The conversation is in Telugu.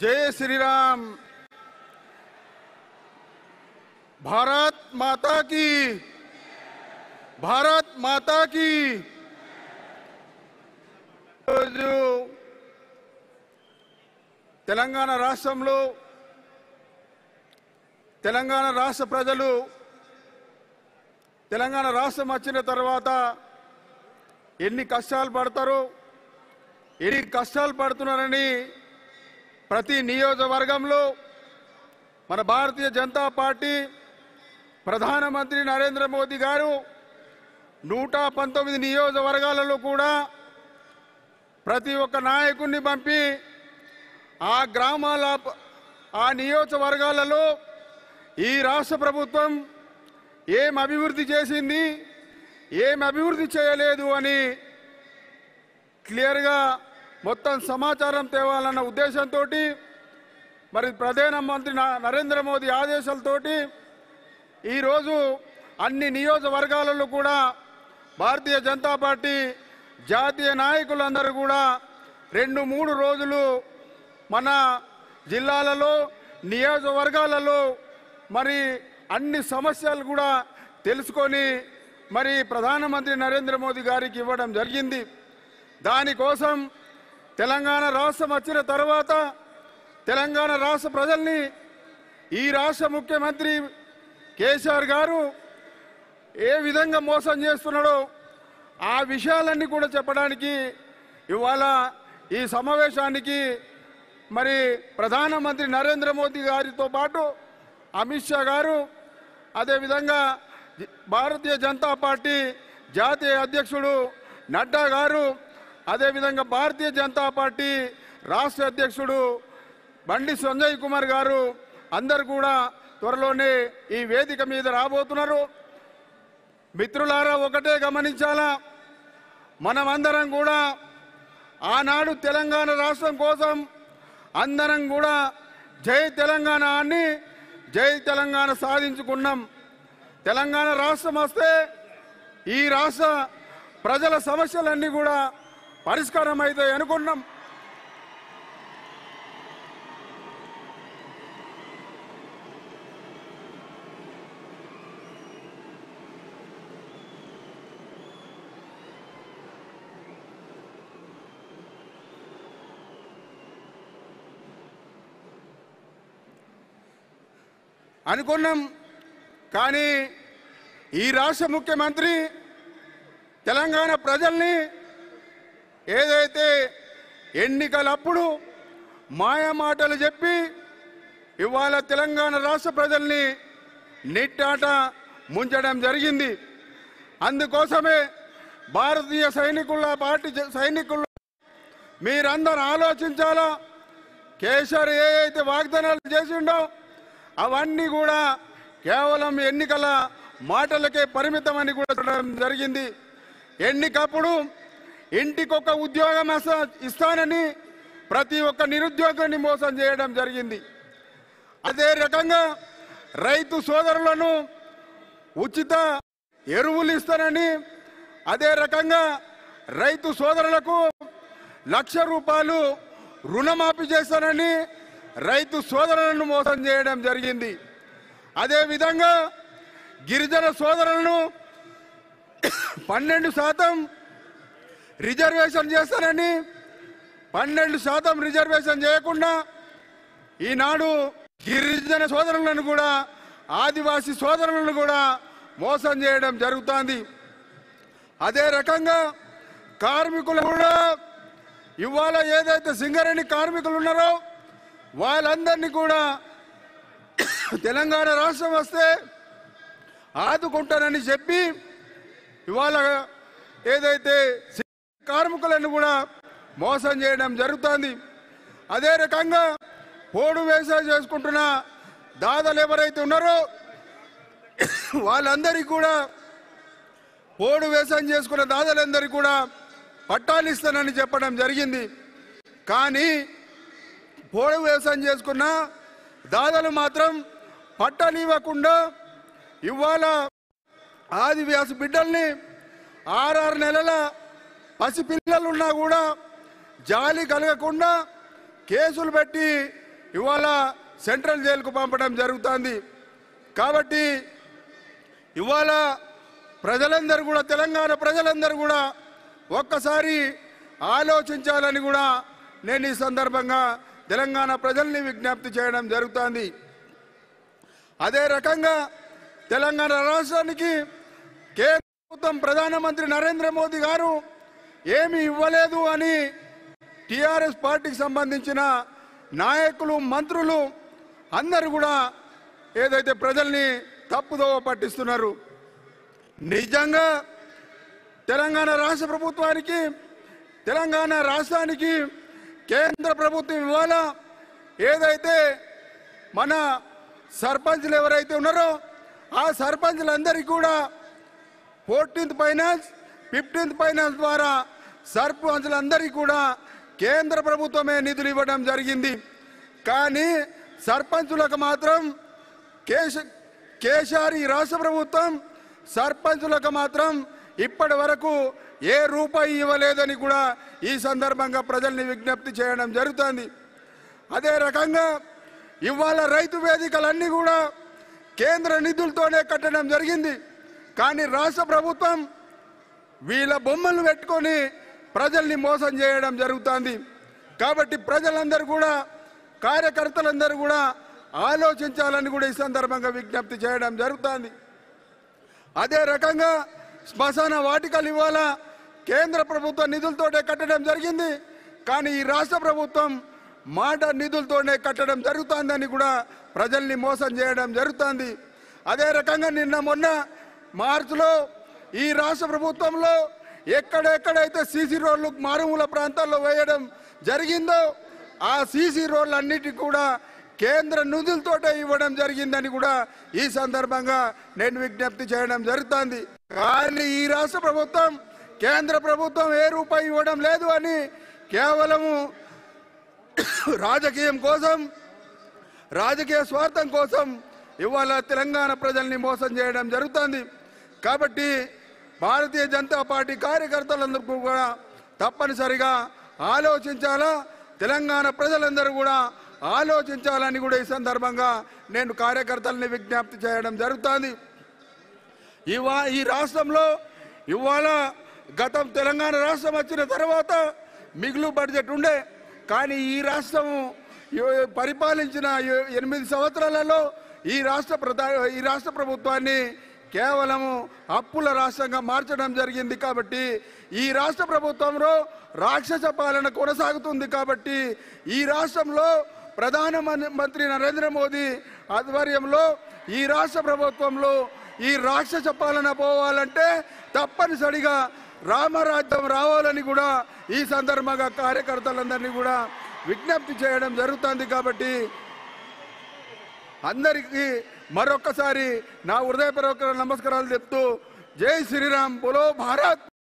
जय श्री राम भारत माता की భారత్ మాతాకి రోజు తెలంగాణ రాష్ట్రంలో తెలంగాణ రాష్ట్ర ప్రజలు తెలంగాణ రాష్ట్రం వచ్చిన తర్వాత ఎన్ని కష్టాలు పడతారో ఎన్ని కష్టాలు పడుతున్నారని ప్రతి నియోజకవర్గంలో మన భారతీయ జనతా పార్టీ ప్రధానమంత్రి నరేంద్ర మోదీ గారు నూట పంతొమ్మిది నియోజకవర్గాలలో కూడా ప్రతి ఒక్క నాయకుడిని పంపి ఆ గ్రామాల ఆ నియోజకవర్గాలలో ఈ రాష్ట్ర ప్రభుత్వం ఏం అభివృద్ధి చేసింది ఏం అభివృద్ధి చేయలేదు అని క్లియర్గా మొత్తం సమాచారం తేవాలన్న ఉద్దేశంతో మరి ప్రధానమంత్రి న- నరేంద్ర మోదీ ఆదేశాలతోటి ఈరోజు అన్ని నియోజకవర్గాలలో కూడా భారతీయ జనతా పార్టీ జాతీయ నాయకులందరూ కూడా రెండు మూడు రోజులు మన జిల్లాలలో నియోజకవర్గాలలో మరి అన్ని సమస్యలు కూడా తెలుసుకొని మరి ప్రధానమంత్రి నరేంద్ర మోదీ గారికి ఇవ్వడం జరిగింది దానికోసం తెలంగాణ రాష్ట్రం వచ్చిన తర్వాత తెలంగాణ రాష్ట్ర ప్రజల్ని ఈ రాష్ట్ర ముఖ్యమంత్రి కేసీఆర్ గారు ఏ విధంగా మోసం చేస్తున్నాడో ఆ విషయాలన్నీ కూడా చెప్పడానికి ఇవాళ ఈ సమావేశానికి మరి ప్రధానమంత్రి నరేంద్ర మోదీ గారితో పాటు అమిత్ షా గారు అదేవిధంగా జ- భారతీయ జనతా పార్టీ జాతీయ అధ్యక్షుడు నడ్డా గారు అదేవిధంగా భారతీయ జనతా పార్టీ రాష్ట్ర అధ్యక్షుడు బండి సంజయ్ కుమార్ గారు అందరు కూడా త్వరలోనే ఈ వేదిక మీద రాబోతున్నారు మిత్రులారా ఒకటే గమనించాలా మనమందరం కూడా ఆనాడు తెలంగాణ రాష్ట్రం కోసం అందరం కూడా జై తెలంగాణ అని జై తెలంగాణ సాధించుకున్నాం తెలంగాణ రాష్ట్రం వస్తే ఈ రాష్ట్ర ప్రజల సమస్యలన్నీ కూడా పరిష్కారం అవుతాయి అనుకున్నాం అనుకున్నాం కానీ ఈ రాష్ట్ర ముఖ్యమంత్రి తెలంగాణ ప్రజల్ని ఏదైతే ఎన్నికలప్పుడు మాయ మాటలు చెప్పి ఇవాళ తెలంగాణ రాష్ట్ర ప్రజల్ని నిట్టాట ముంచడం జరిగింది అందుకోసమే భారతీయ సైనికుల పార్టీ జ- సైనికులు మీరందరూ ఆలోచించాలా కేసీఆర్ ఏ అయితే వాగ్దానాలు చేసిండో అవన్నీ కూడా కేవలం ఎన్నికల మాటలకే పరిమితమని కూడా చూడడం జరిగింది ఎన్నికప్పుడు ఇంటికొక ఉద్యోగం అస- ఇస్తానని ప్రతి ఒక్క నిరుద్యోగాన్ని మోసం చేయడం జరిగింది అదే రకంగా రైతు సోదరులను ఉచిత ఎరువులు ఇస్తానని అదే రకంగా రైతు సోదరులకు లక్ష రూపాయలు రుణమాఫీ చేస్తానని రైతు సోదరులను మోసం చేయడం జరిగింది అదే విధంగా గిరిజన సోదరులను పన్నెండు శాతం రిజర్వేషన్ చేస్తానని పన్నెండు శాతం రిజర్వేషన్ చేయకుండా ఈనాడు గిరిజన సోదరులను కూడా ఆదివాసీ సోదరులను కూడా మోసం చేయడం జరుగుతోంది అదే రకంగా కార్మికులు కూడా ఇవాళ ఏదైతే సింగరేణి కార్మికులు ఉన్నారో వాళ్ళందరినీ కూడా తెలంగాణ రాష్ట్రం వస్తే ఆదుకుంటానని చెప్పి ఇవాళ ఏదైతే కార్మికులను కూడా మోసం చేయడం జరుగుతోంది అదే రకంగా పోడు వ్యవసాయం చేసుకుంటున్న దాదాలు ఎవరైతే ఉన్నారో వాళ్ళందరికీ కూడా పోడు వ్యవసాయం చేసుకున్న దాదాలందరికీ కూడా పట్టాలు ఇస్తానని చెప్పడం జరిగింది కానీ పోడు వ్యవసాయం చేసుకున్న దాదాలు మాత్రం పట్టాలు ఇవ్వకుండా ఇవాళ ఆదివాసి బిడ్డల్ని ఆరారు నెలల పసి పిల్లలున్నా కూడా జాలి కలగకుండా కేసులు పెట్టి ఇవాళ సెంట్రల్ జైలుకు పంపడం జరుగుతుంది కాబట్టి ఇవాళ ప్రజలందరూ కూడా తెలంగాణ ప్రజలందరూ కూడా ఒక్కసారి ఆలోచించాలని కూడా నేను ఈ సందర్భంగా తెలంగాణ ప్రజల్ని విజ్ఞప్తి చేయడం జరుగుతుంది అదే రకంగా తెలంగాణ రాష్ట్రానికి కేంద్ర ప్రభుత్వం ప్రధానమంత్రి నరేంద్ర మోదీ గారు ఏమి ఇవ్వలేదు అని టిఆర్ఎస్ పార్టీకి సంబంధించిన నాయకులు మంత్రులు అందరూ కూడా ఏదైతే ప్రజల్ని తప్పుదోవ పట్టిస్తున్నారు నిజంగా తెలంగాణ రాష్ట్ర ప్రభుత్వానికి తెలంగాణ రాష్ట్రానికి కేంద్ర ప్రభుత్వం ఇవాళ ఏదైతే మన సర్పంచ్లు ఎవరైతే ఉన్నారో ఆ సర్పంచ్లందరికీ కూడా ఫోర్టీన్త్ ఫైనాన్స్ ఫిఫ్టీన్త్ ఫైనాన్స్ ద్వారా సర్పంచ్లందరికీ కూడా కేంద్ర ప్రభుత్వమే నిధులు ఇవ్వడం జరిగింది కానీ సర్పంచులకు మాత్రం కేశ కేసీఆర్ ఈ రాష్ట్ర ప్రభుత్వం సర్పంచులకు మాత్రం ఇప్పటి వరకు ఏ రూపాయి ఇవ్వలేదని కూడా ఈ సందర్భంగా ప్రజల్ని విజ్ఞప్తి చేయడం జరుగుతుంది అదే రకంగా ఇవాళ రైతు వేదికలన్నీ కూడా కేంద్ర నిధులతోనే కట్టడం జరిగింది కానీ రాష్ట్ర ప్రభుత్వం వీళ్ళ బొమ్మలు పెట్టుకొని ప్రజల్ని మోసం చేయడం జరుగుతుంది కాబట్టి ప్రజలందరూ కూడా కార్యకర్తలందరూ కూడా ఆలోచించాలని కూడా ఈ సందర్భంగా విజ్ఞప్తి చేయడం జరుగుతుంది అదే రకంగా శ్మశాన వాటికలు ఇవాళ కేంద్ర ప్రభుత్వ నిధులతోటే కట్టడం జరిగింది కానీ ఈ రాష్ట్ర ప్రభుత్వం మాట నిధులతోనే కట్టడం జరుగుతుందని కూడా ప్రజల్ని మోసం చేయడం జరుగుతుంది అదే రకంగా నిన్న మొన్న మార్చిలో ఈ రాష్ట్ర ప్రభుత్వంలో ఎక్కడెక్కడైతే సీసీ రోడ్లు మారుమూల ప్రాంతాల్లో వేయడం జరిగిందో ఆ సీసీ రోడ్లన్నిటికీ కూడా కేంద్ర నిధులతోటే ఇవ్వడం జరిగిందని కూడా ఈ సందర్భంగా నేను విజ్ఞప్తి చేయడం జరుగుతుంది కానీ ఈ రాష్ట్ర ప్రభుత్వం కేంద్ర ప్రభుత్వం ఏ రూపాయి ఇవ్వడం లేదు అని కేవలము రాజకీయం కోసం రాజకీయ స్వార్థం కోసం ఇవాళ తెలంగాణ ప్రజల్ని మోసం చేయడం జరుగుతుంది కాబట్టి భారతీయ జనతా పార్టీ కార్యకర్తలందరూ కూడా తప్పనిసరిగా ఆలోచించాలా తెలంగాణ ప్రజలందరూ కూడా ఆలోచించాలని కూడా ఈ సందర్భంగా నేను కార్యకర్తల్ని విజ్ఞప్తి చేయడం జరుగుతుంది ఇవా ఈ రాష్ట్రంలో ఇవాళ గతం తెలంగాణ రాష్ట్రం వచ్చిన తర్వాత మిగులు బడ్జెట్ ఉండే కానీ ఈ రాష్ట్రం యో- పరిపాలించిన యో- ఎనిమిది సంవత్సరాలలో ఈ రాష్ట్ర ప్రధా ఈ రాష్ట్ర ప్రభుత్వాన్ని కేవలము అప్పుల రాష్ట్రంగా మార్చడం జరిగింది కాబట్టి ఈ రాష్ట్ర ప్రభుత్వంలో రాక్షస పాలన కొనసాగుతుంది కాబట్టి ఈ రాష్ట్రంలో ప్రధాన మన్- మంత్రి నరేంద్ర మోదీ ఆధ్వర్యంలో ఈ రాష్ట్ర ప్రభుత్వంలో ఈ రాక్షస పాలన పోవాలంటే తప్పనిసరిగా రామరాజ్యం రావాలని కూడా ఈ సందర్భంగా కార్యకర్తలందరినీ కూడా విజ్ఞప్తి చేయడం జరుగుతుంది కాబట్టి అందరికీ మరొక్కసారి నా హృదయపూర్వక నమస్కారాలు చెప్తూ జై శ్రీరామ్ బోలో భారత్